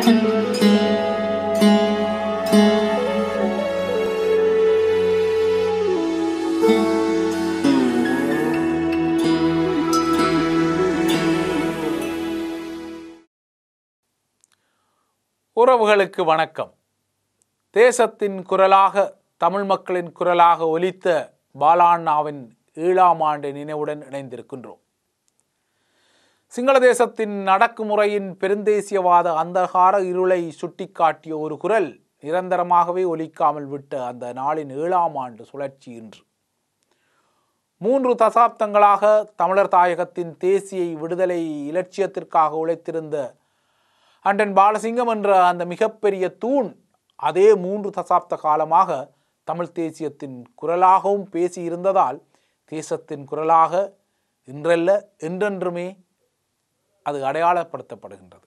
உறவுகளுக்கு வணக்கம் தேசத்தின் குரலாக தமிழ் மக்களின் குரலாக ஒலித்த பாலாண்ணாவின் ஏழாம் ஆண்டு நினைவுடன் இணைந்திருக்கின்றோம் சிங்கள தேசத்தின் அடக்குமுறையின் பெருந்தேசியவாத அந்தகார இருளை சுட்டிக்காட்டிய ஒரு குரல் நிரந்தரமாகவே ஒலிக்காமல் விட்ட அந்த நாளின் ஏழாம் ஆண்டு சுழற்சி இன்று மூன்று தசாப்தங்களாக தமிழர் தாயகத்தின் தேசிய விடுதலை இலட்சியத்திற்காக உழைத்திருந்த அண்டன் பாலசிங்கம் என்ற அந்த மிகப்பெரிய தூண் அதே மூன்று தசாப்த காலமாக தமிழ் தேசியத்தின் குரலாகவும் பேசியிருந்ததால் தேசத்தின் குரலாக இன்றல்ல என்றென்றுமே அது அடையாளப்படுத்தப்படுகின்றது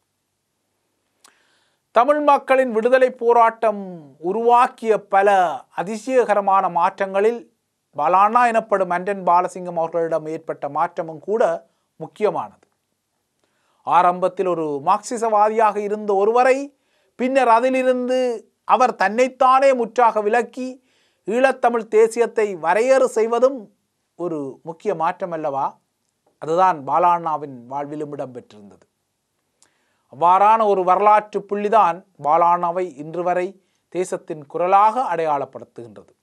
தமிழ் மக்களின் விடுதலை போராட்டம் உருவாக்கிய பல அதிசயகரமான மாற்றங்களில் பாலாண்ணா எனப்படும் அண்டன் பாலசிங்கம் அவர்களிடம் ஏற்பட்ட மாற்றமும் கூட முக்கியமானது ஆரம்பத்தில் ஒரு மார்க்சிசவாதியாக இருந்த ஒருவரை பின்னர் அதிலிருந்து அவர் தன்னைத்தானே முற்றாக விலக்கி ஈழத்தமிழ் தேசியத்தை வரையறு செய்வதும் ஒரு முக்கிய மாற்றம் அல்லவா அதுதான் பாலாண்ணாவின் வாழ்விலும் இடம்பெற்றிருந்தது அவ்வாறான ஒரு வரலாற்று புள்ளிதான் பாலாண்ணாவை இன்று வரை தேசத்தின் குரலாக அடையாளப்படுத்துகின்றது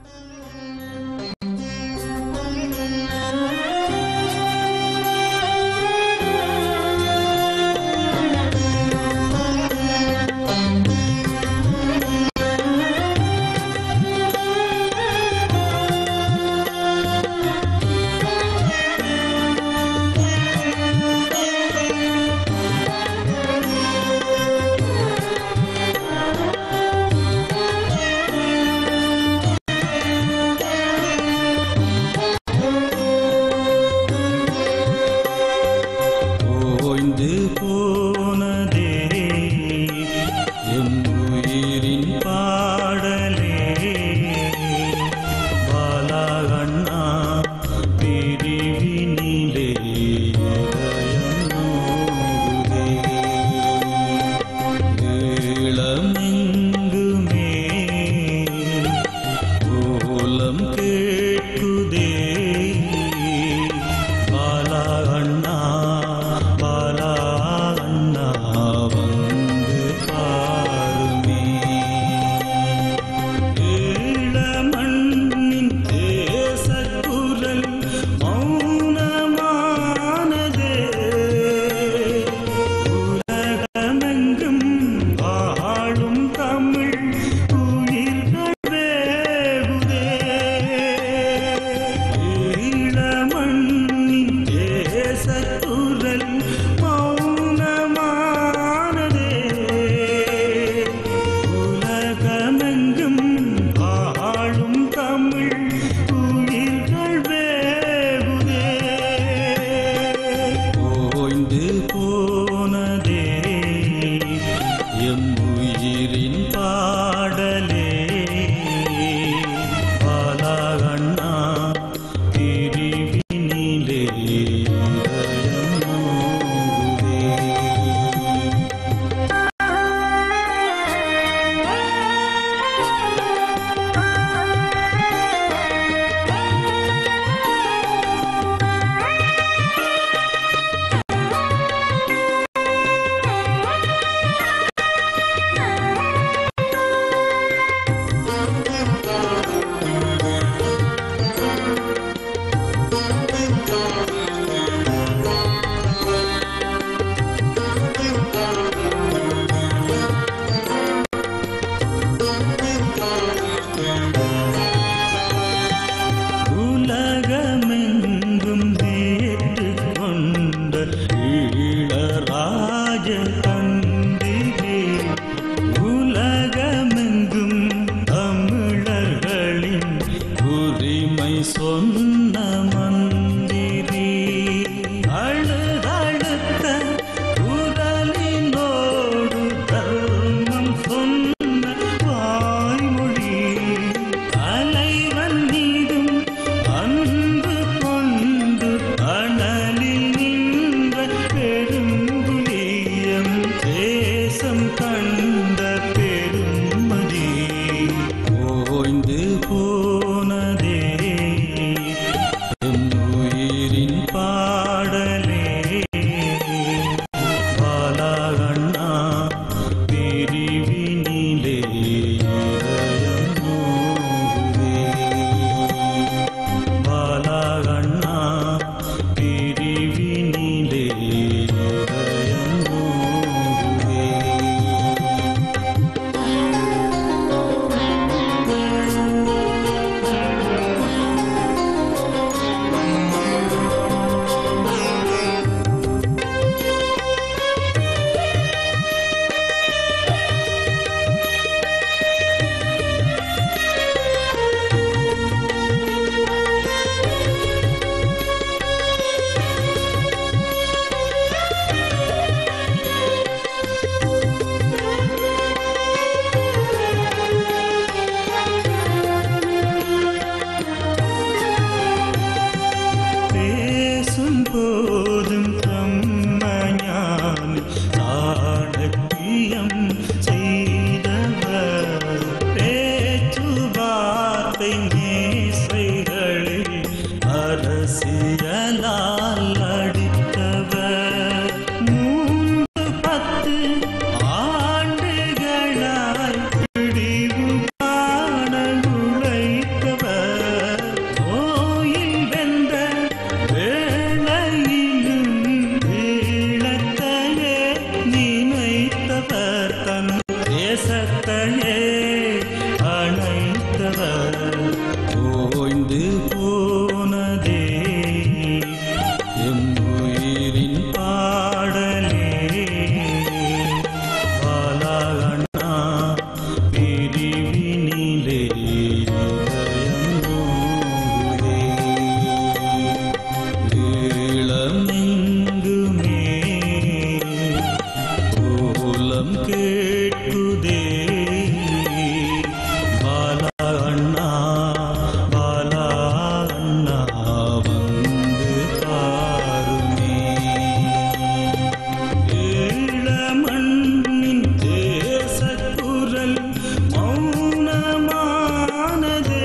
ஓய்ந்து போனதே என் உயிரின் பாடலே பாலா அண்ணா பிரிவினிலே இதயம் நோகுதே. ஈழமெங்குமே ஓலம் கேட்குதே பாலா அண்ணா பாலா அண்ணா வந்து பாருமே ஈழமண்ணின் தேசக்குரல் மௌனமானதே உலகமெங்கும் வாழும் தமிழ் உயிர்கள் வேகுதே ஈழமண்ணின் தேசக்குரல் மௌனமானதே உலகமெங்கும் வாழும் தமிழ் உயிர்கள் வேகுதே ஓய்ந்து போனதே எம் உயிரின் பாடலே பாலா அண்ணா பிரிவினிலே இதயம் நோகுதே. உலகமெங்கும் நேற்று கொண்ட ஈழராஜ தந்திரே உலகமெங்கும் தமிழர்களின் உரிமை சொன்ன மந்திரி அழுதழுத்த குரலினோடு தர்மம் சொன்ன வாய்மொழி தலைவன் மீதும் அன்பு கொண்டு அனலில் நின்ற பெருங்குலியம் தேசம் கண்ட பெருமதி ஓய்ந்து போனதே எம் உயிரின் பாடலே பாலாகண்ணா பிரிவினிலே இதயம் நோகுதே. பாலாகண்ணா பிரிவினிலே இதயம் நோகுதே. பேசும் போதும் பிரம்மஞான சாணக்கியம் செய்தவர் பேச்சுவார்த்தை மேசைகளில் அரசியலால் அடித்தவர் மூன்று பத்து ஆண்டுகளாய் பிடிவு காண உழைத்தவர் கோயில் வென்ற வேளையிலும் ஈழத்தையே நினைத்தவர் தன் தேசத்தையே அணைத்தவர் ஓய்ந்து போனதே எம் உயிரின் பாடலே பாலாகண்ணா பிரிவினிலே இதயம் நோகுதே. ஈழமெங்குமே கோலம் கேட்குதே பாலா அண்ணா பாலா அண்ணா வந்து பாருமே ஈழமண்ணின் தேசக்குரல் மௌனமானதே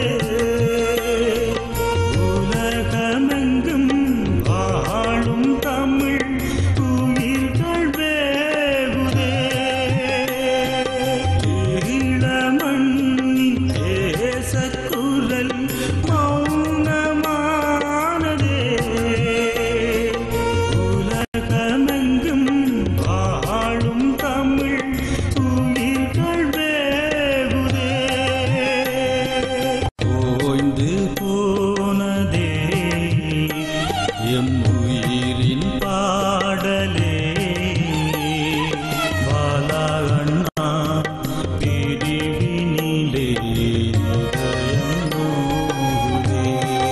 உலகமெங்கும் வாழும் தமிழ் உயிர்கள் வேகுதே ஈழமண்ணின் தேசக்குரல் மௌனமானதே உலகமெங்கும் வாழும் தமிழ் உயிர்கள் வேகுதே ஓய்ந்து போனதே எம் உயிரின் பாடலே பாலாகண்ணா பிரிவினிலே இதயம் நோகுதே.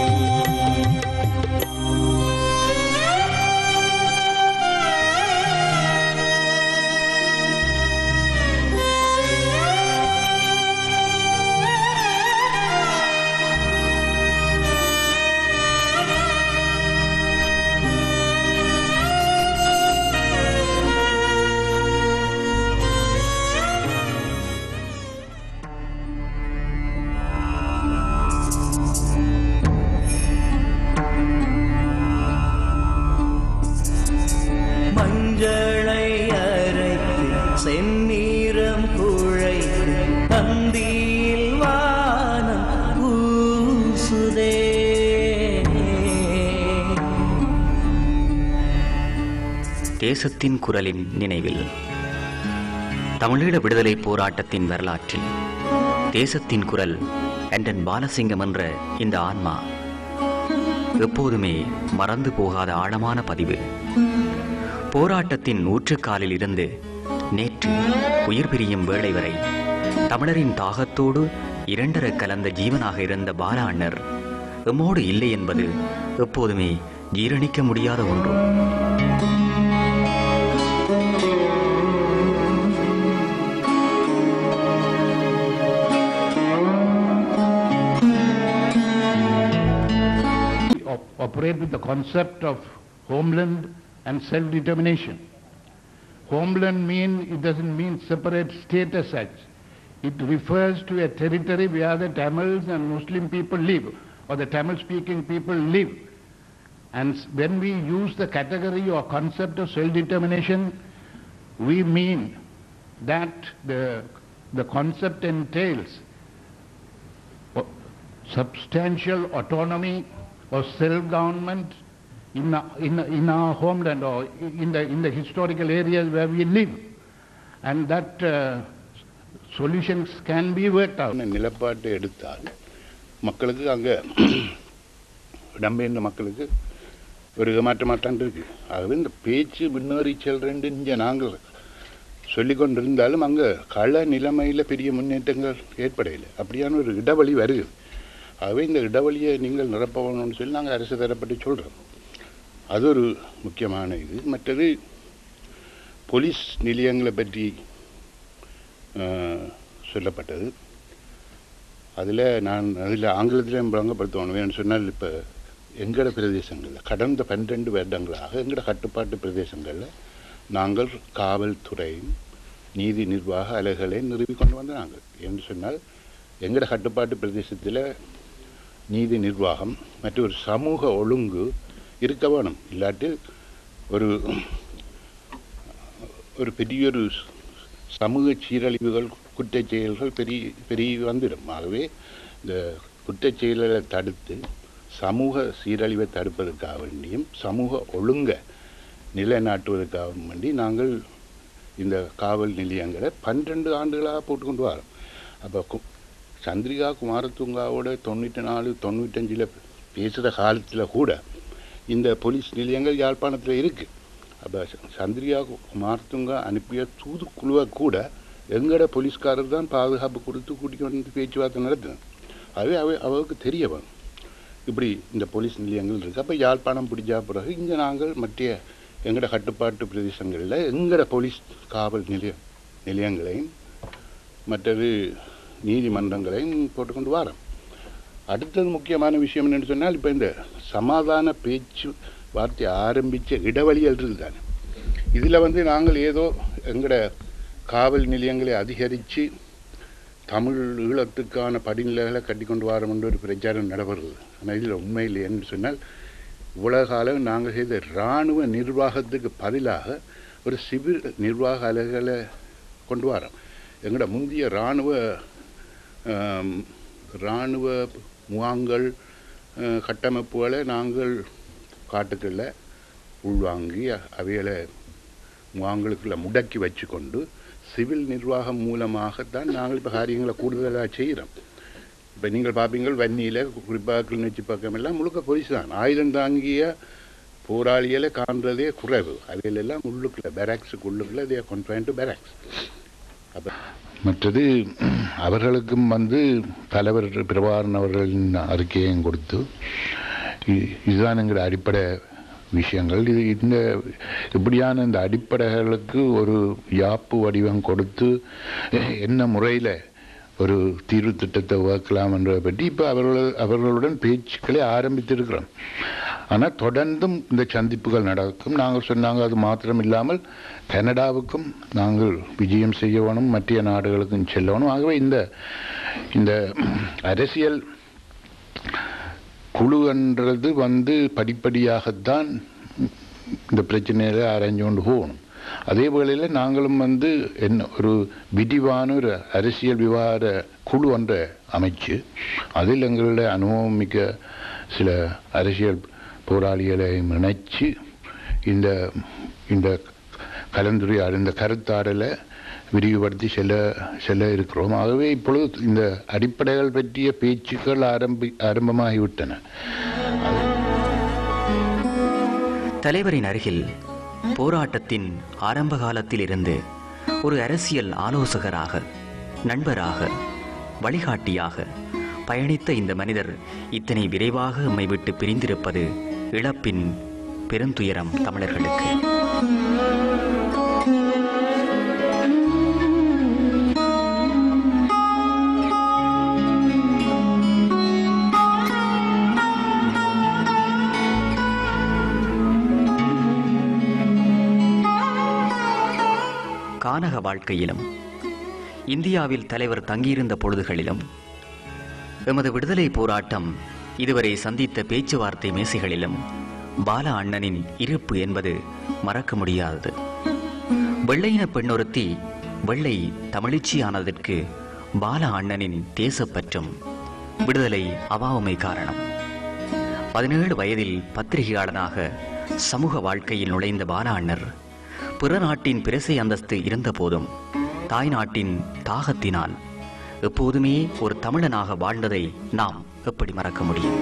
மஞ்சளை அரைத்து செந்நீரம் குழைத்து பந்தியில் வானம் பூசுதே தேசத்தின் குரலின் நினைவில் தமிழீழ விடுதலை போராட்டத்தின் வரலாற்றில் தேசத்தின் குரல் அண்டன் பாலசிங்கம் என்ற இந்த ஆன்மா எப்போதுமே மறந்து போகாத ஆழமான பதிவு போராட்டத்தின் நூற்றுக்காலில் இருந்து நேற்று உயிர் பிரியும் வேளை வரை தமிழரின் தாகத்தோடு இரண்டர கலந்த ஜீவனாக இருந்த பாலா அண்ணர் எம்மோடு இல்லை என்பது எப்போதுமே ஜீரணிக்க முடியாத ஒன்று op- operate with the concept of homeland and self-determination. homeland mean, it doesn't mean separate state as such. It refers to a territory where the Tamils and Muslim people live, or the Tamil speaking people live. And s- when we use the category or concept of self-determination, we mean that the, the concept entails o- substantial autonomy or self-government in, our- in, in our homeland or in the, in the historical areas where we live. And that uh, solutions can be worked out. ஆன நிலப்பாட்டை எடுத்தால் மக்களுக்கு அங்கே இடம்பெயர்ந்த மக்களுக்கு ஒரு ஏமாற்றமாட்டான் இருக்கு ஆகவே இந்த பேச்சு முன்னேறி செல்றேன்னு இங்கே நாங்கள் சொல்லிக் கொண்டிருந்தாலும் அங்கே கள நிலைமையில் பெரிய முன்னேற்றங்கள் ஏற்படையில்லை அப்படியான ஒரு இடைவெளி வருகிறது ஆகவே இந்த இடைவெளியை நீங்கள் நிரப்பணும்னு சொல்லி நாங்கள் அரசு தரப்பட்டு சொல்கிறோம் அது ஒரு முக்கியமான இது மற்றது போலீஸ் நிலையங்களை பற்றி ஆஹ், சொல்லப்பட்டது அதில் நான் அதில் ஆங்கிலத்திலையும் வழங்கப்படுத்தணும் வேணும்னு சொன்னால் இப்போ எங்களோட பிரதேசங்களில் கடந்த பன்னிரெண்டு வருடங்களாக எங்களோட கட்டுப்பாட்டு பிரதேசங்களில் நாங்கள் காவல்துறையும் நீதி நிர்வாக அலைகளை நிறுவி கொண்டு வந்த நாங்கள் என்று சொன்னால் எங்களோட கட்டுப்பாட்டு பிரதேசத்தில் நீதி நிர்வாகம் மற்றும் ஒரு சமூக ஒழுங்கு இருக்க வேணும் இல்லாட்டி ஒரு ஒரு பெரிய ஒரு சமூக சீரழிவுகள் குற்றச் செயல்கள் பெரிய பெரிய வந்துடும் ஆகவே இந்த குற்றச் செயல்களை தடுத்து சமூக சீரழிவை தடுப்பதற்காக வேண்டியும் சமூக ஒழுங்கை நிலைநாட்டுவதற்காக வேண்டி நாங்கள் இந்த காவல் நிலையங்களை பன்னிரெண்டு ஆண்டுகளாக போட்டுக்கொண்டு வரோம் அப்போ சந்திரிகா குமாரதுங்காவோட தொண்ணூற்றி நாலு தொண்ணூத்தஞ்சில் பேசுகிற காலத்தில் கூட இந்த போலீஸ் நிலையங்கள் யாழ்ப்பாணத்தில் இருக்குது அப்போ சந்திரிகா குமாரதுங்கா அனுப்பிய தூதுக்குழுவை கூட எங்களோட போலீஸ்காரர் தான் பாதுகாப்பு கொடுத்து கூட்டிட்டு வந்து பேச்சுவார்த்தை நடத்துனது அதுவே அவ அவருக்கு தெரிய வரும் இப்படி இந்த போலீஸ் நிலையங்கள் இருக்குது அப்போ யாழ்ப்பாணம் பிடிச்சா பிறகு இங்கே நாங்கள் மற்ற எங்களோட கட்டுப்பாட்டு பிரதேசங்களில் எங்களோட போலீஸ் காவல் நிலையம் நிலையங்களையும் மற்றது நீதிமன்றங்களையும் போட்டுக்கொண்டு வரோம் அடுத்தது முக்கியமான விஷயம் என்னன்னு சொன்னால் இப்போ இந்த சமாதான பேச்சு வார்த்தை ஆரம்பித்த இடைவெளிகள் இருக்குதானே இதில் வந்து நாங்கள் ஏதோ எங்களோட காவல் நிலையங்களை அதிகரித்து தமிழ் ஈழத்துக்கான படிநிலைகளை கட்டி கொண்டு வரோம்னு ஒரு பிரச்சாரம் நடைபெறுது ஆனால் இதில் உண்மையில் என்று சொன்னால் இவ்வளவு காலம் நாங்கள் செய்த இராணுவ நிர்வாகத்துக்கு பதிலாக ஒரு சிவில் நிர்வாக அலைகளை கொண்டு வரோம் எங்களோட முந்தைய இராணுவ ஆம், இராணுவ முகாங்கள் அஹ், கட்டமைப்புகளை நாங்கள் காட்டுக்களில் உள்வாங்கி அவைகளை முகாங்களுக்குள்ள முடக்கி வச்சுக்கொண்டு சிவில் நிர்வாகம் மூலமாகத்தான் நாங்கள் இப்போ காரியங்களை கூடுதலாக செய்கிறோம் இப்போ நீங்கள் பார்ப்பீங்கள் வன்னியில் குறிப்பாக கிளிநொச்சி பக்கம் எல்லாம் முழுக்க போலீஸ் தான் ஆயுதம் தாங்கிய போராளிகளை காண்றதே குறைவு அவையிலெல்லாம் உள்ளுக்குள்ள பேராக்ஸுக்கு உள்ளுக்குள்ள தே கொன்ஃபைன் டு பேராக்ஸ் அப்போ மற்றது அவர்களுக்கும் வந்து தலைவர் பிரபாகரன் அவர்களின் அறிக்கையையும் கொடுத்து இ- இதுதான் எங்களோட அடிப்படை விஷயங்கள் இது இந்த இப்படியான இந்த அடிப்படைகளுக்கு ஒரு யாப்பு வடிவம் கொடுத்து எ- என்ன முறையில் ஒரு தீர்வு திட்டத்தை வகுக்கலாம் என்றதை பற்றி இப்போ அவர்கள் அவர்களுடன் பேச்சுக்களை ஆரம்பித்திருக்கிறோம் ஆனால் தொடர்ந்தும் இந்த சந்திப்புகள் நடக்கும் நாங்கள் சொன்னாங்க அது மாத்திரம் இல்லாமல் கனடாவுக்கும் நாங்கள் விஜயம் செய்ய வேணும் மற்ற நாடுகளுக்கும் செல்லணும் ஆகவே இந்த இந்த அரசியல் குழுன்றது வந்து படிப்படியாகத்தான் இந்த பிரச்சனையில அரைஞ்சு கொண்டு போகணும் அதே வேளையில் நாங்களும் வந்து என்ன ஒரு விரிவான ஒரு அரசியல் விவாத குழு ஒன்றை அமைச்சு அதில் எங்களுடைய அனுபவம் மிக்க சில அரசியல் போராளிகளை இணைச்சு இந்த இந்த கலந்துரையாடல் இந்த கருத்தாடலை விரிவுபடுத்தி செல்ல செல்ல இருக்கிறோம் ஆகவே இப்பொழுது இந்த அடிப்படைகள் பற்றிய பேச்சுக்கள் ஆரம்பி ஆரம்பமாகிவிட்டன தலைவரின் அருகில் போராட்டத்தின் ஆரம்ப காலத்திலிருந்து ஒரு அரசியல் ஆலோசகராக நண்பராக வழிகாட்டியாக பயணித்த இந்த மனிதர் இத்தனை விரைவாக நம்மை விட்டு பிரிந்திருப்பது இழப்பின் பெருந்துயரம் தமிழர்களுக்கு கானக வாழ்க்கையிலும் இந்தியாவில் தலைவர் தங்கியிருந்த பொழுதுகளிலும் எமது விடுதலை போராட்டம் இதுவரை சந்தித்த பேச்சுவார்த்தை மேசைகளிலும் பால அண்ணனின் இருப்பு என்பது மறக்க முடியாதது வெள்ளையின பெண்ணொருத்தி வெள்ளை தமிழிச்சியானதற்கு பால அண்ணனின் தேசப்பற்றும் விடுதலை அவாவுமை காரணம் பதினேழு வயதில் பத்திரிகையாளனாக சமூக வாழ்க்கையில் நுழைந்த பால அண்ணர் பிற நாட்டின் பிரசை அந்தஸ்து இருந்தபோதும் தாய் நாட்டின் தாகத்தினால் எப்போதுமே ஒரு தமிழனாக வாழ்ந்ததை நாம் எப்படி மறக்க முடியும்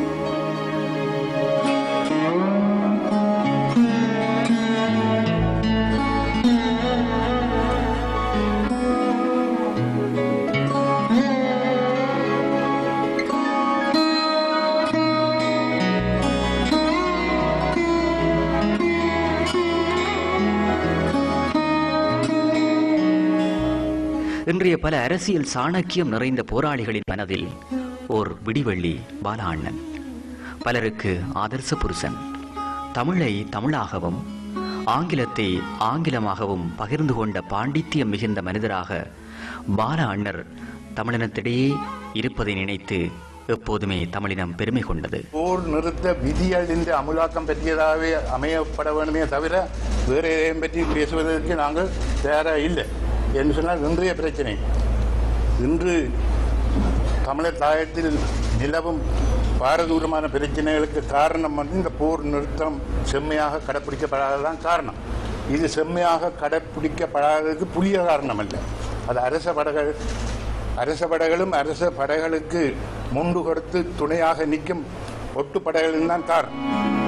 இன்றைய பல அரசியல் சாணக்கியம் நிறைந்த போராளிகளின் மனதில் ஓர் விடிவெள்ளி பால அண்ணன் பலருக்கு ஆதர்ச புருஷன் தமிழை தமிழாகவும் ஆங்கிலத்தை ஆங்கிலமாகவும் பகிர்ந்து கொண்ட பாண்டித்தியம் மிகுந்த மனிதராக பால அண்ணர் தமிழினத்திடையே இருப்பதை நினைத்து எப்போதுமே தமிழினம் பெருமை கொண்டது போர் நிறுத்த விதிகளின் அமுலாக்கம் பற்றியதாகவே அமையப்பட வேண்டுமே தவிர வேறு எதையும் பற்றி பேசுவதற்கு நாங்கள் தயாராக இல்லை என்று சொன்னால் இன்றைய பிரச்சனை இன்று தமிழர் தாயத்தில் நிலவும் பாரதூரமான பிரச்சனைகளுக்கு காரணம் வந்து இந்த போர் நிறுத்தம் செம்மையாக கடைப்பிடிக்கப்படாததான் காரணம் இது செம்மையாக கடைப்பிடிக்கப்படாததுக்கு புதிய காரணம் அல்ல அது அரச படைகள் அரச படைகளும் அரச படைகளுக்கு முண்டு கொடுத்து துணையாக நிற்கும் ஒட்டு படைகளும் தான் காரணம்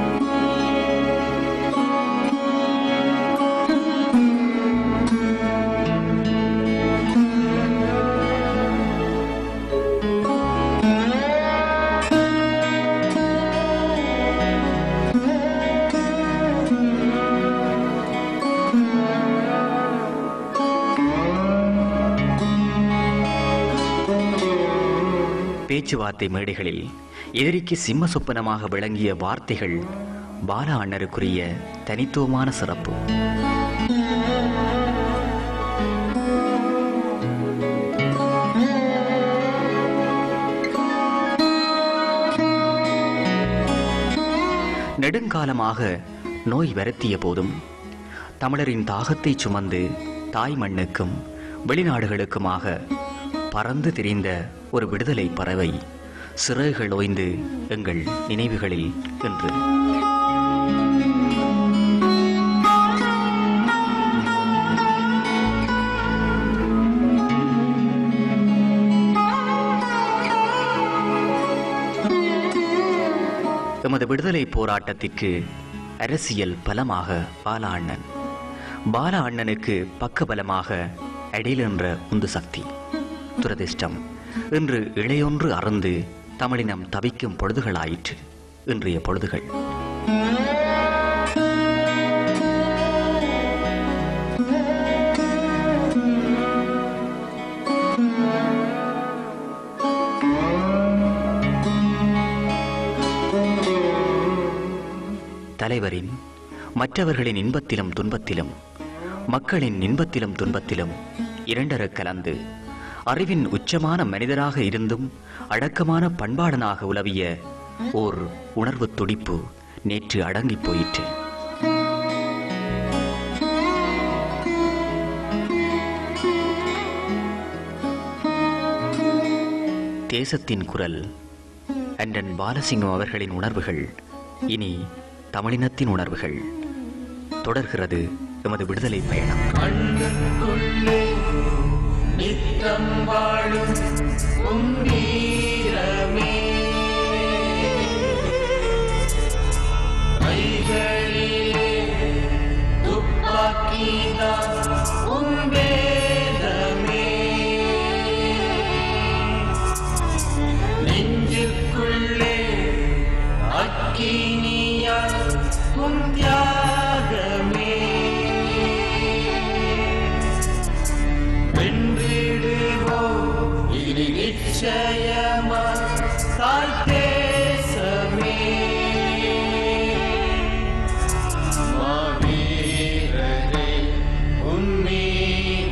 பேச்சுவார்த்தை மேடைகளில் எதிரிக்கு சிம்ம சொப்பனமாக விளங்கிய வார்த்தைகள் பால அண்ணருக்குரிய தனித்துவமான சிறப்பு நெடுங்காலமாக நோய் வருத்திய போதும் தமிழரின் தாகத்தை சுமந்து தாய் மண்ணுக்கும் வெளிநாடுகளுக்குமாக பறந்து திரிந்த ஒரு விடுதலை பறவை சிறகுகள் ஓய்ந்து எங்கள் நினைவுகளில் என்று எமது விடுதலை போராட்டத்திற்கு அரசியல் பலமாக பால அண்ணன் பால அண்ணனுக்கு பக்கபலமாக அடில் என்ற உந்து சக்தி துரதிர்ஷ்டம் இன்று இளையொன்று அறந்து தமிழினம் தவிக்கும் பொழுதுகளாயிற்று இன்றைய பொழுதுகள் தலைவரின் மற்றவர்களின் இன்பத்திலும் துன்பத்திலும் மக்களின் இன்பத்திலும் துன்பத்திலும் இரண்டர கலந்து அறிவின் உச்சமான மனிதராக இருந்தும் அடக்கமான பண்பாடனாக உலவிய ஓர் உணர்வு துடிப்பு நேற்று அடங்கிப் போயிற்று தேசத்தின் குரல் அண்டன் பாலசிங்கம் அவர்களின் உணர்வுகள் இனி தமிழினத்தின் உணர்வுகள் தொடர்கிறது எமது விடுதலை பயணம் கண்ணுக்குள்ளே நித்தம் வாழும் உன்னீரமே கைகளிலே துப்பாக்கிதான் உன் வேதமே நெஞ்சுக்குள்ளே அக்கினியாய் உன் தியாகமே வென்றிடுவோம் இது நிச்சயமா தாய் தேசமே மாவீரரே உன் மீது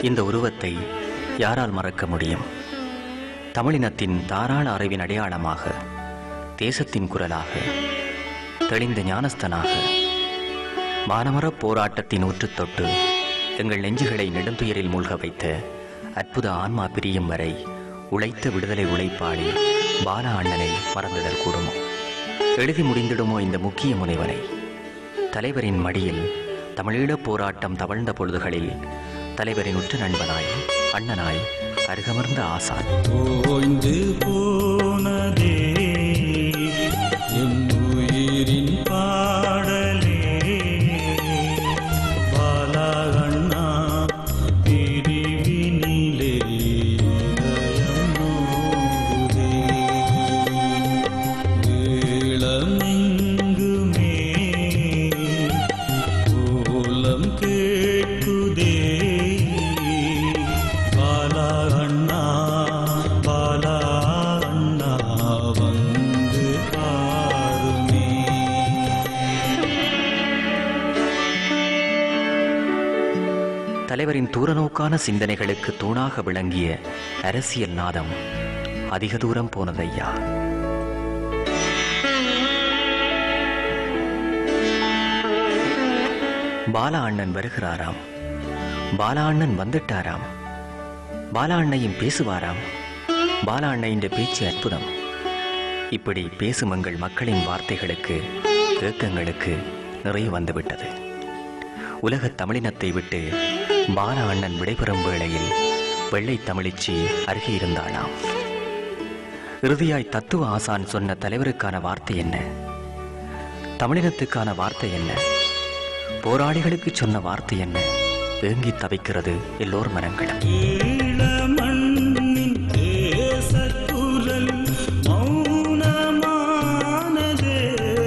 இந்த உருவத்தை யாரால் மறக்க முடியும் தமிழினத்தின் தாராள அறிவின் அடையாளமாக தேசத்தின் குரலாக தெளிந்த ஞானஸ்தனாக மானமரப் போராட்டத்தின் ஊற்றுத் தொட்டு எங்கள் நெஞ்சுகளை நெடுந்துயரில் மூழ்க வைத்த அற்புத ஆன்மா பிரியும் வரை உழைத்த விடுதலை உழைப்பாளி பால அண்ணனை மறந்துடல் கூடுமோ எழுதி முடிந்திடுமோ இந்த முக்கிய முனைவரை தலைவரின் மடியில் தமிழீழப் போராட்டம் தவழ்ந்த பொழுதுகளில் தலைவரின் உற்ற நண்பனாய் அண்ணனாய் அருகமர்ந்த ஆசான் ஓய்ந்து போனதே என் உயிரின் பாடலே பாலா அண்ணா பிரிவினிலே இதயம் நோகுதே. ஈழமெங்குமே ஓலம் கேட்குதே பாலா அண்ணா பாலா அண்ணா வந்து பாருமே தலைவரின் தூரநோக்கான சிந்தனைகளுக்கு தூணாக விளங்கிய அரசியல் நாதம் அதிக தூரம் போனதையா பாலா அண்ணன் வருகிறாராம் பாலா அண்ணன் வந்துட்டாராம் பாலா அண்ணையும் பேசுவாராம் பாலா அண்ணையின் பேச்சு அற்புதம் இப்படி பேசும் எங்கள் மக்களின் வார்த்தைகளுக்கு ஏக்கங்களுக்கு நிறைய வந்துவிட்டது உலகத் தமிழினத்தை விட்டு பால அண்ணன் விடைபெறும் வேளையில் வெள்ளை தமிழிச்சி அருகே இருந்தாளாம் இறுதியாய் தத்துவ ஆசான் சொன்ன தலைவருக்கான வார்த்தை என்ன தமிழினத்துக்கான வார்த்தை என்ன போராளிகளுக்கு சொன்ன வார்த்தை என்ன ஏங்கி தவிக்கிறது எல்லோர் மனங்களும் ஈழமண்ணின் தேசக்குரல் மௌனமானதே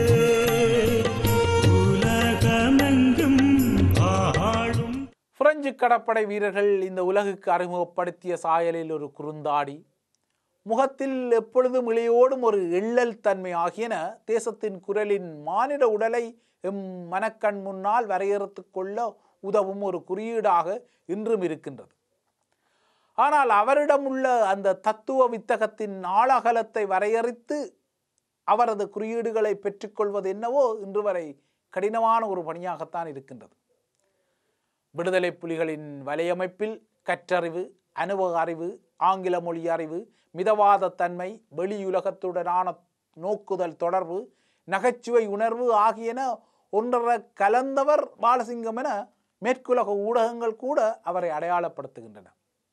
உலகமெங்கும் ஆளும் பிரெஞ்சு கடற்படை வீரர்கள் இந்த உலகுக்கு அறிமுகப்படுத்திய சாயலில் ஒரு குறுந்தாடி முகத்தில் எப்பொழுதும் இளையோடும் ஒரு எள்ளல் தன்மை ஆகியன தேசத்தின் குரலின் மானிட உடலை எம் மனக்கண் முன்னால் வரையறுத்துக் கொள்ள உதவும் ஒரு குறியீடாக இன்றும் இருக்கின்றது ஆனால் அவரிடம் உள்ள அந்த தத்துவ வித்தகத்தின் ஆழகலத்தை வரையறுத்து அவரது குறியீடுகளை பெற்றுக்கொள்வது என்னவோ இன்று வரை கடினமான ஒரு பணியாகத்தான் இருக்கின்றது விடுதலை புலிகளின் வலையமைப்பில் கற்றறிவு அனுபவ அறிவு ஆங்கில மொழி அறிவு மிதவாத தன்மை வெளியுலகத்துடனான நோக்குதல் தொடர்பு நகைச்சுவை உணர்வு ஆகியன ஒன்றர கலந்தவர் பாலசிங்கம் என மேற்குலக ஊடகங்கள் கூட அவரை அடையாளப்படுத்துகின்றன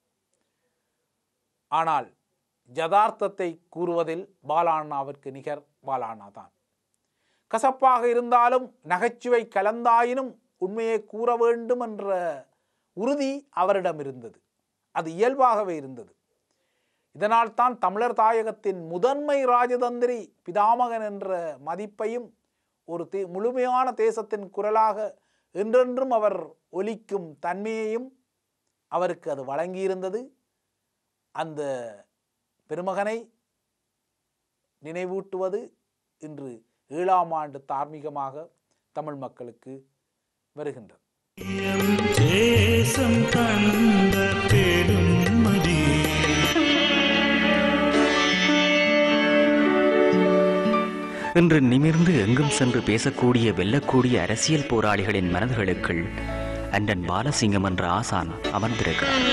ஆனால் யதார்த்தத்தை கூறுவதில் பாலாண்ணாவிற்கு நிகர் பாலாண்ணா தான் கசப்பாக இருந்தாலும் நகைச்சுவை கலந்தாயினும் உண்மையை கூற வேண்டும் என்ற உறுதி அவரிடம் இருந்தது அது இயல்பாகவே இருந்தது இதனால் தான் தமிழர் தாயகத்தின் முதன்மை ராஜதந்திரி பிதாமகன் என்ற மதிப்பையும் ஒரு தே முழுமையான தேசத்தின் குரலாக என்றென்றும் அவர் ஒலிக்கும் தன்மையையும் அவருக்கு அது வழங்கியிருந்தது அந்த பெருமகனை நினைவூட்டுவது இன்று ஏழாம் ஆண்டு தார்மீகமாக தமிழ் மக்களுக்கு வருகின்றது தேசம் கண்ட பெருமதி இன்று நிமிர்ந்து எங்கும் சென்று பேசக்கூடிய வெல்லக்கூடிய அரசியல் போராளிகளின் மனதுகளுக்குள் அண்ணன் பாலசிங்கம் என்ற ஆசான் அமர்ந்திருக்கிறார்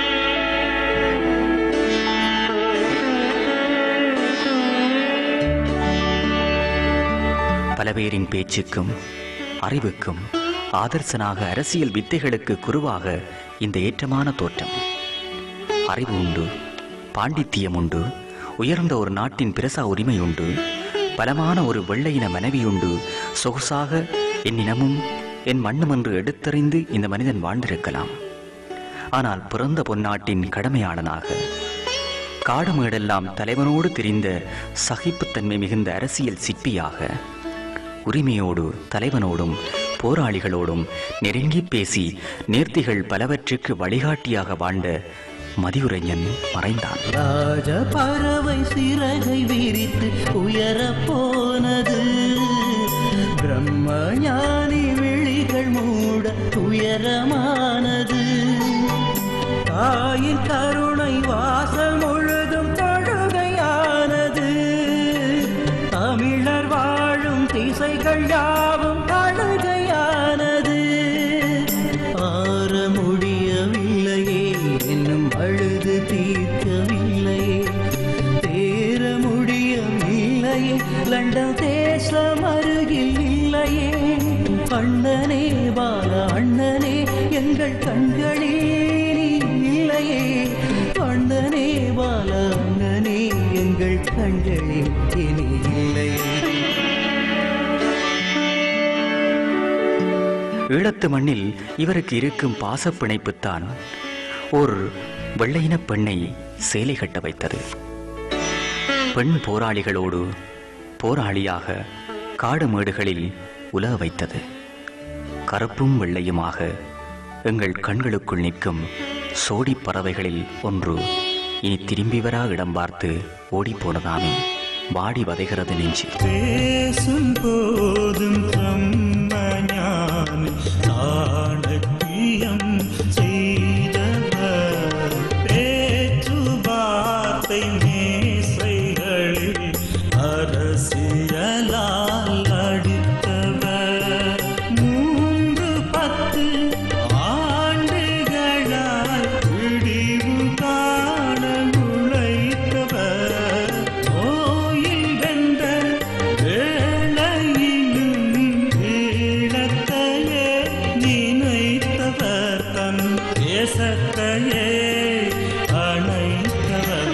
பல பேரின் பேச்சுக்கும் அறிவுக்கும் ஆதர்சனாக அரசியல் வித்தைகளுக்கு குருவாக இந்த ஏற்றமான தோற்றம் அறிவு உண்டு பாண்டித்தியம் உண்டு உயர்ந்த ஒரு நாட்டின் பிரசா உரிமை உண்டு பலமான ஒரு வெள்ளையின மனைவி உண்டு சொகுசாக என் இனமும் என் மண்ணும் என்று எடுத்தறிந்து இந்த மனிதன் வாழ்ந்திருக்கலாம் ஆனால் பிறந்த பொன்னாட்டின் கடமையாளனாக காடுமேடெல்லாம் தலைவனோடு தெரிந்த சகிப்புத்தன்மை மிகுந்த அரசியல் சிற்பியாக உரிமையோடு தலைவனோடும் போராளிகளோடும் நெருங்கி பேசி நேர்த்திகள் பலவற்றுக்கு வழிகாட்டியாக வாழ்ந்த மதியுரைஞன் மறைந்தான் ராஜ பறவை சிறகை விரித்து உயரப் போனது பிரம்ம ஞானி விழிகள் மூட உயரமானது தாயின் கருணை வாசல் முழுதும் தொழுகையானது தமிழர் வாழும் திசைகள் யாவும் அழுகையானது ஆற முடியவில்லையே என்னும் அழுது தீர்க்கவில்லையே தேர முடியவில்லையே லண்டன் தேசம் அருகில் இல்லையே அண்ணனே பால அண்ணனே எங்கள் கண்களில் நீ இல்லையே அண்ணனே பால அண்ணனே எங்கள் கண்களில் இனி இல்லையே ஈழத்து மண்ணில் இவருக்கு இருக்கும் பாசப்பிணைப்புத்தான் ஒரு வெள்ளையினப் பெண்ணை சேலை கட்ட வைத்தது பெண் போராளிகளோடு போராளியாக காடு மேடுகளில் உலக வைத்தது கருப்பும் வெள்ளையுமாக எங்கள் கண்களுக்குள் நிற்கும் சோடிப் பறவைகளில் ஒன்று இனி திரும்பி வரா இடம் பார்த்து ஓடிப்போனதாமே வாடி வதைகிறது நெஞ்சு பேசும் போதும் பிரம்மஞான சாணக்கியம் செய்தவர் பேச்சுவார்த்தை மேசைகளில் அரசியலால் அடித்தவர் மூன்று பத்து ஆண்டுகளாய் விடிவு காண உழைத்தவர் கோயில் வென்ற வேளையிலும் ஈழத்தையே நினைத்தவர் தன் தேசத்தையே அணைத்தவர்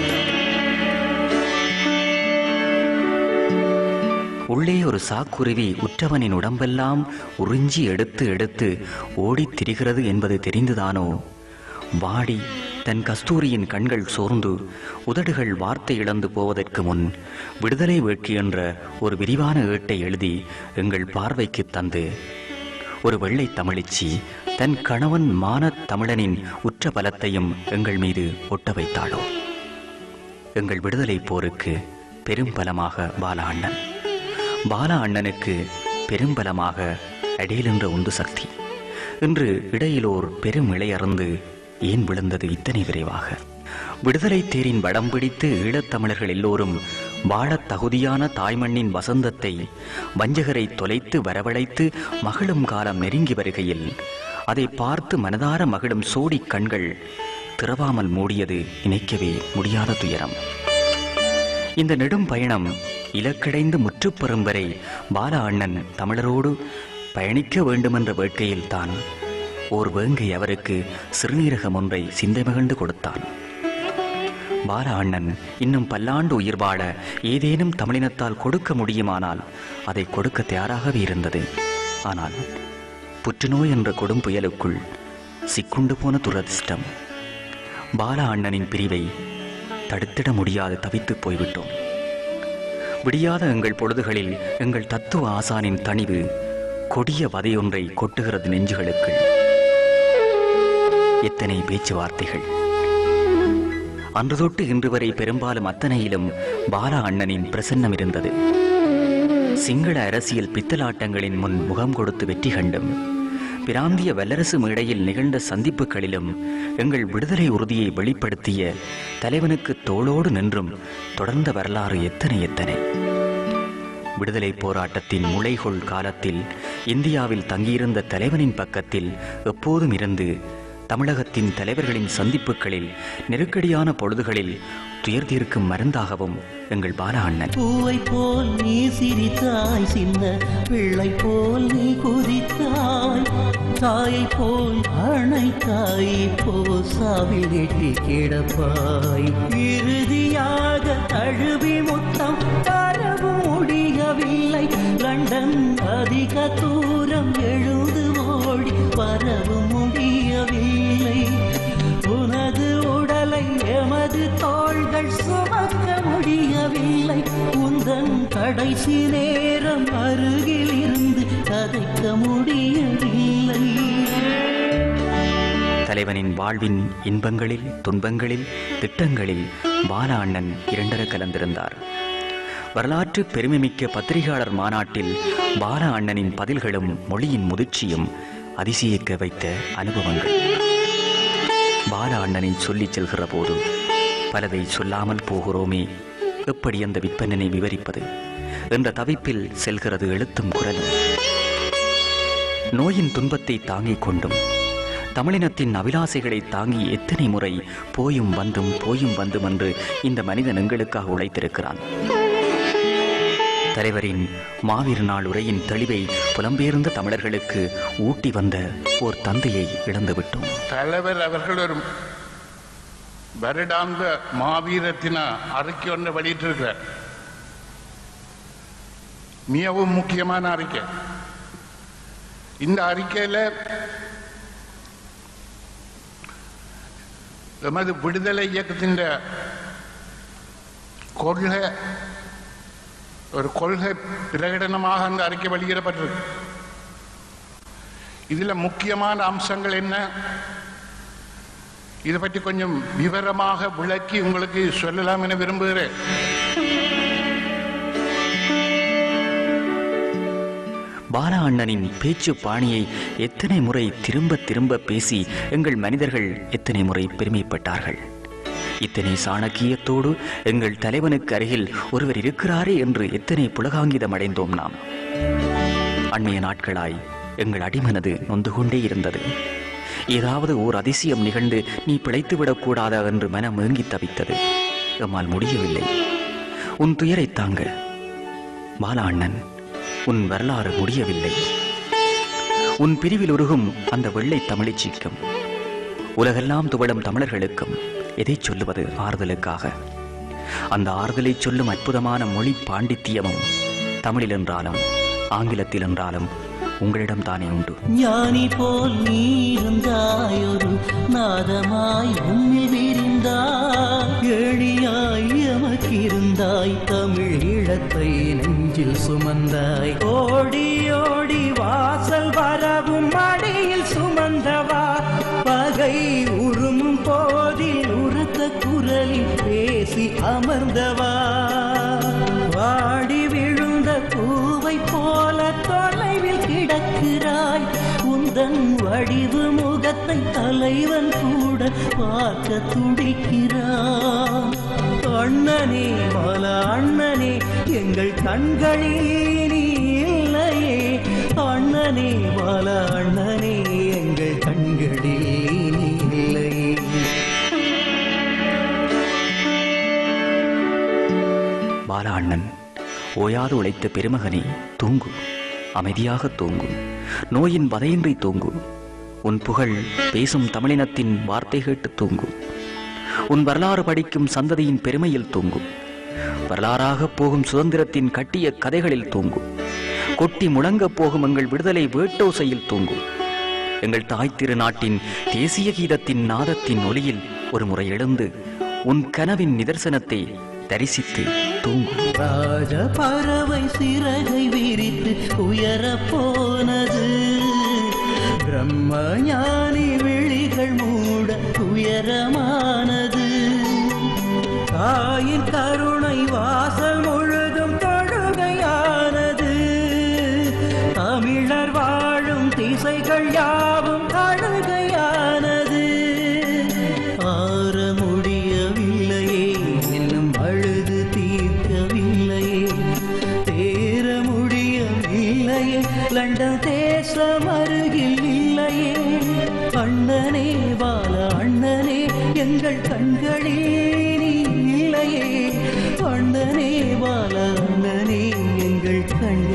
உள்ளே ஒரு சாக்குருவி உற்றவனின் உடம்பெல்லாம் உறிஞ்சி எடுத்து எடுத்து ஓடித் திரிகிறது என்பது தெரிந்துதானோ வாடி தன் கஸ்தூரியின் கண்கள் சோர்ந்து உதடுகள் வார்த்தை இழந்து போவதற்கு முன் விடுதலை வேட்கை என்ற ஒரு விரிவான ஏட்டை எழுதி எங்கள் பார்வைக்கு தந்து ஒரு வெள்ளை தமிழிச்சி தன் கணவன் மானத் தமிழனின் உற்ற பலத்தையும் எங்கள் மீது ஒட்ட வைத்தாளோ எங்கள் விடுதலை போருக்கு பெரும் பலமாக பால அண்ணன் பால அண்ணனுக்கு பெரும்பலமாக அடியில் என்ற உந்து சக்தி இன்று இடையிலோர் பெரும் இழையறந்து ஏன் விழுந்தது இத்தனை விரைவாக விடுதலை தேரின் வடம் பிடித்து ஈழத்தமிழர்கள் எல்லோரும் வாழத் தகுதியான தாய்மண்ணின் வசந்தத்தை வஞ்சகரை தொலைத்து வரவழைத்து மகிழும் காலம் நெருங்கி வருகையில் அதை பார்த்து மனதார மகிழும் சோடிக் கண்கள் திறவாமல் மூடியது இணைக்கவே முடியாத துயரம் இந்த நெடும் பயணம் இலக்கடைந்து முற்றுப்பெறும் வரை பால அண்ணன் தமிழரோடு பயணிக்க வேண்டுமென்ற வேட்கையில் தான் ஓர் வேங்கை அவருக்கு சிறுநீரகம் ஒன்றை சிந்தை மகிழ்ந்து கொடுத்தான் பால அண்ணன் இன்னும் பல்லாண்டு உயிர் வாழ ஏதேனும் தமிழினத்தால் கொடுக்க முடியுமானால் அதை கொடுக்க தயாராகவே இருந்தது ஆனால் புற்றுநோய் என்ற கொடும் புயலுக்குள் சிக்குண்டு போன துரதிர்ஷ்டம் பால அண்ணனின் பிரிவை தடுத்திட முடியாது தவித்துப் போய்விட்டோம் விடியாத எங்கள் பொழுதுகளில் எங்கள் தத்துவ ஆசானின் தணிவு கொடிய வதையொன்றை கொட்டுகிறது நெஞ்சுகளுக்கு எத்தனை பேச்சுவார்த்தைகள் அன்று தொட்டு இன்று வரை பெரும்பாலும் அத்தனையிலும் பாலா அண்ணனின் பிரசன்னம் இருந்தது சிங்கள அரசியல் பித்தலாட்டங்களின் முன் முகம் கொடுத்து வெற்றி கண்டும் பிராந்திய வல்லரசு மேடையில் நிகழ்ந்த சந்திப்புகளிலும் எங்கள் விடுதலை உறுதியை வெளிப்படுத்திய தலைவனுக்கு தோளோடு நின்றும் தொடர்ந்த வரலாறு எத்தனை எத்தனை விடுதலை போராட்டத்தின் முளைகொள் காலத்தில் இந்தியாவில் தங்கியிருந்த தலைவனின் பக்கத்தில் எப்போதும் இருந்து தமிழகத்தின் தலைவர்களின் சந்திப்புகளில் நெருக்கடியான பொழுதுகளில் துயர்தீர்க்கும் மருந்தாகவும் எங்கள் பாலா அண்ணன் பூவை போல் நீ சிரித்தாய் சின்ன பிள்ளை போல் நீ குதித்தாய் தாயை போல் அணைத்தாய் போ சாவில் நெட்டி கிடப்பாய் இறுதியாக தழுவி முத்தம் தரவும் முடியவில்லை லண்டன் அதிக தூரம் எழுது ஓடி வரவும் முடியவில்லை உனது உடலை எமது தோள்கள் சுமக்க முடியவில்லை உந்தன் கடைசி நேரம் அருகில் இருந்து கதைக்க முடியவில்லை தலைவனின் வாழ்வின் இன்பங்களில் துன்பங்களில் திட்டங்களில் பாலா அண்ணன் இரண்டர கலந்திருந்தார் வரலாற்று பெருமைமிக்க பத்திரிகையாளர் மாநாட்டில் பாலா அண்ணனின் பதில்களும் மொழியின் முதிர்ச்சியும் அதிசயிக்க வைத்த அனுபவங்கள் பால அண்ணனை சொல்லிச் செல்கிற போது பலதை சொல்லாமல் போகிறோமே எப்படி அந்த விற்பனனை விவரிப்பது என்ற தவிப்பில் செல்கிறது எழுத்தும் குரலும் நோயின் துன்பத்தை தாங்கிக் கொண்டும் தமிழினத்தின் அபிலாசைகளை தாங்கி எத்தனை முறை போயும் வந்தும் போயும் வந்தும் என்று இந்த மனிதன் எங்களுக்காக உழைத்திருக்கிறான் தலைவரின் மாவீர நாள் உரையின் தெளிவை புலம்பெயர்ந்த தமிழர்களுக்கு ஊட்டி வந்த ஓர் தந்தையை இழந்துவிட்டோம் தலைவர் அவர்கள் ஒரு வருடாந்த மாவீரத்தின அறிக்கை ஒன்று வெளியிட்டிருக்கிறார் மிகவும் முக்கியமான அறிக்கை இந்த அறிக்கையில் எமது விடுதலை இயக்கத்தின் கொள்கை ஒரு கொள்கை பிரகடனமாக அந்த அறிக்கை வெளியிடப்பட்டிருக்கு இதுல முக்கியமான அம்சங்கள் என்ன இதை பற்றி கொஞ்சம் விவரமாக விளக்கி உங்களுக்கு சொல்லலாம் என விரும்புகிறேன் பாலா அண்ணனின் பேச்சு பாணியை எத்தனை முறை திரும்ப திரும்ப பேசி எங்கள் மனிதர்கள் எத்தனை முறை பெருமைப்பட்டார்கள் இத்தனை சாணக்கியத்தோடு எங்கள் தலைவனுக்கு அருகில் ஒருவர் இருக்கிறாரே என்று எத்தனை புலகாங்கிதம் அடைந்தோம் நாம் அண்மைய நாட்களாய் எங்கள் அடிமனது நொந்து கொண்டே இருந்தது ஏதாவது ஓர் அதிசயம் நிகழ்ந்து நீ பிழைத்து விடக்கூடாதா என்று மனம் ஏங்கி தவித்தது எம்மால் முடியவில்லை உன் துயரைத் தாங்க பாலா அண்ணன் உன் வரலாறு முடியவில்லை உன் பிரிவில் உருகும் அந்த வெள்ளை தமிழிச் சீக்கம் உலகெல்லாம் துவளும் தமிழர்களுக்கும் எதை சொல்லுவது ஆறுதலுக்காக அந்த ஆறுதலை சொல்லும் அற்புதமான மொழி பாண்டித்தியமும் தமிழில் என்றாலும் ஆங்கிலத்தில் என்றாலும் உங்களிடம் தானே உண்டு ஞானி போல் நீ இருந்தாய் ஒரு நாதமாய் உன்னில் விரிந்தாய் எளியாய் எமக்கிருந்தாய் தமிழ் ஈழத்தை நெஞ்சில் சுமந்தாய் ஓடி ஓடி வாசல் வரவும் மடியில் சுமந்தவா பகை உருமும் போதில் உரத்த குரலில் பேசி அமர்ந்தவா வாடி விழுந்த பூவை போல தொலைவில் கிடக்கிறாய் உந்தன் வடிவு முகத்தை தலைவன் கூட பார்க்க துடிக்கிறான் அண்ணனே பல அண்ணனே எங்கள் கண்களில் நீ இல்லையே அண்ணனே பல அண்ணனே எங்கள் கண்களில் நீ இல்லையே பாலா அண்ணன் ஓயாது உழைத்த பெருமகனே தூங்கு அமைதியாக தூங்கு நோயின் வதையின்றி தூங்கு உன் புகழ் பேசும் தமிழினத்தின் வார்த்தை கேட்டு தூங்கு உன் வரலாறு படிக்கும் சந்ததியின் பெருமையில் தூங்கு வரலாறாக போகும் சுதந்திரத்தின் கட்டிய கதைகளில் தூங்கு கொட்டி முழங்கப் போகும் எங்கள் விடுதலை வேட்டோசையில் தூங்கு எங்கள் தாய் திருநாட்டின் தேசிய கீதத்தின் நாதத்தின் ஒலியில் ஒரு முறை எழுந்து உன் கனவின் நிதர்சனத்தை தரிசித்து தூங்கு ராஜ பறவை சிறகை விரித்து உயரப் போனது பிரம்ம ஞானி விழிகள் மூட உயரமானது தாயின் கருணை வாசல் முழுதும் தொழுகையானது தமிழர் வாழும் திசைகள் யாவும் அழுகையானது ஆற முடியவில்லையே இன்னும் அழுது தீர்க்கவில்லையே தேர முடியவில்லையே லண்டன் தேசம் அருகில் இல்லையே அண்ணனே பால அண்ணனே எங்கள் கண்களே நீ இல்லையே அண்ணனே பால அண்ணனே எங்கள் கண்